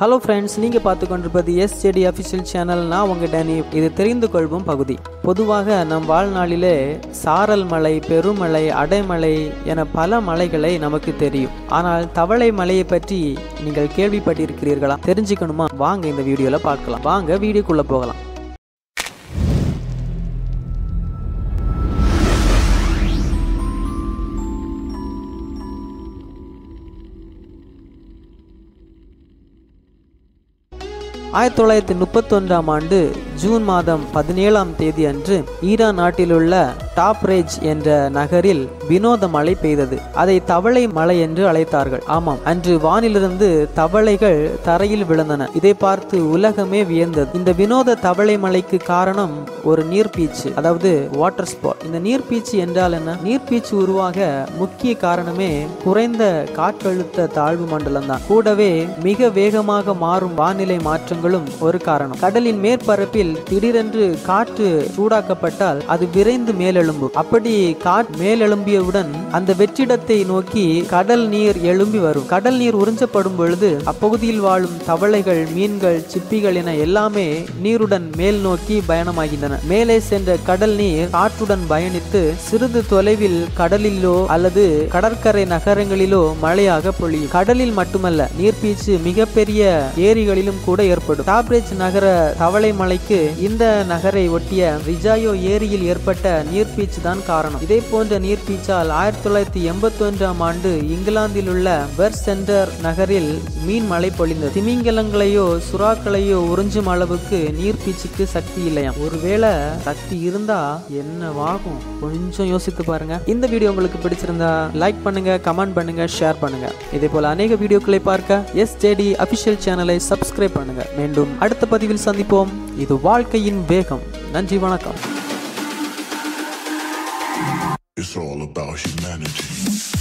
Hello friends நீங்க பார்த்து கொண்டிருப்பது எஸ்ஜேடி அஃபிஷியல் சேனல் நான் உங்க டேனி இது தெரிந்து கொள்வோம் பகுதி பொதுவாக நம் வாழ்நாளிலே சாரல் மலை பெருமழை அடைமழை என பல மலைகளை நமக்கு தெரியும் ஆனால் தவளை மலையை பற்றி நீங்கள் கேள்விப்பட்டிருக்கிறீர்களா தெரிஞ்சுக்கணுமா வாங்க இந்த வீடியோல பார்க்கலாம் வாங்க வீடியோக்குள்ள போகலாம் ஆயிரத்தி தொள்ளாயிரத்தி முப்பத்தொன்றாம் ஆண்டு ஜூன் மாதம் பதினேழாம் தேதி அன்று ஈரான் நாட்டிலுள்ள டாப்ரேஜ் என்ற நகரில் வினோத மழை பெய்தது அதை தவளை மலை என்று அழைத்தார்கள் ஆமாம் அன்று வானிலிருந்து தவளைகள் தரையில் விழுந்தன இதை பார்த்து உலகமே வியந்தது இந்த வினோத தவளை மலைக்கு காரணம் ஒரு நீர்பீச்சு அதாவது வாட்டர் ஸ்பாட் இந்த நீர்பீச்சு என்றால் என்ன நீர்பீச்சு உருவாக முக்கிய காரணமே குறைந்த காற்றழுத்த தாழ்வு மண்டலம் தான் கூடவே மிக வேகமாக மாறும் வானிலை மாற்றங்களும் ஒரு காரணம் கடலின் மேற்பரப்பில் திடீரென்று காற்று சூடாக்கப்பட்டால் அது விரைந்து மேலெழும்பும் அப்படி காற்று மேலெழும்பியவுடன் அந்த வெற்றிடத்தை நோக்கி கடல் நீர் எழும்பி வரும் கடல் நீர் உறிஞ்சப்படும் பொழுது அப்பகுதியில் வாழும் தவளைகள் மீன்கள் சிப்பிகள் என எல்லாமே நீருடன் மேல் நோக்கி பயணமாகின்றன மேலே சென்ற கடல் நீர் காற்றுடன் பயணித்து சிறிது தொலைவில் கடலிலோ அல்லது கடற்கரை நகரங்களிலோ மழையாக பொழியும் கடலில் மட்டுமல்ல நீர்பீச்சு மிகப்பெரிய ஏரிகளிலும் கூட ஏற்படும் டாப்ரேஜ் நகர தவளை மலைக்கு இந்த நகரை ஒட்டிய ரிஜாயோ ஏரியில் ஏற்பட்ட நீர்பீச்சு தான் காரணம் இதே போன்ற நீர்பீச்சால் ஆயிரத்தி தொள்ளாயிரத்தி எண்பத்தி ஒன்றாம் ஆண்டு இங்கிலாந்தில் உள்ள பெர் சென்டர் நகரில் மீன் மழை பொழிந்தது திமிங்கலங்களையோ சுறாக்களையோ உறிஞ்சும் அளவுக்கு நீர்பீச்சுக்கு சக்தி இல்லையாம் ஒருவேளை சக்தி இருந்தா என்னவாகும் கொஞ்சம் யோசித்து பாருங்க இந்த வீடியோ உங்களுக்கு பிடிச்சிருந்தா லைக் பண்ணுங்க கமெண்ட் பண்ணுங்க ஷேர் பண்ணுங்க இதே போல அநேக வீடியோக்களை பார்க்க எஸ் ஜேடி அபிஷியல் சேனலை சப்ஸ்கிரைப் பண்ணுங்க மீண்டும் அடுத்த பதிவில் சந்திப்போம் இது வாழ்க்கையின் வேகம் நன்றி வணக்கம் It's all about humanity.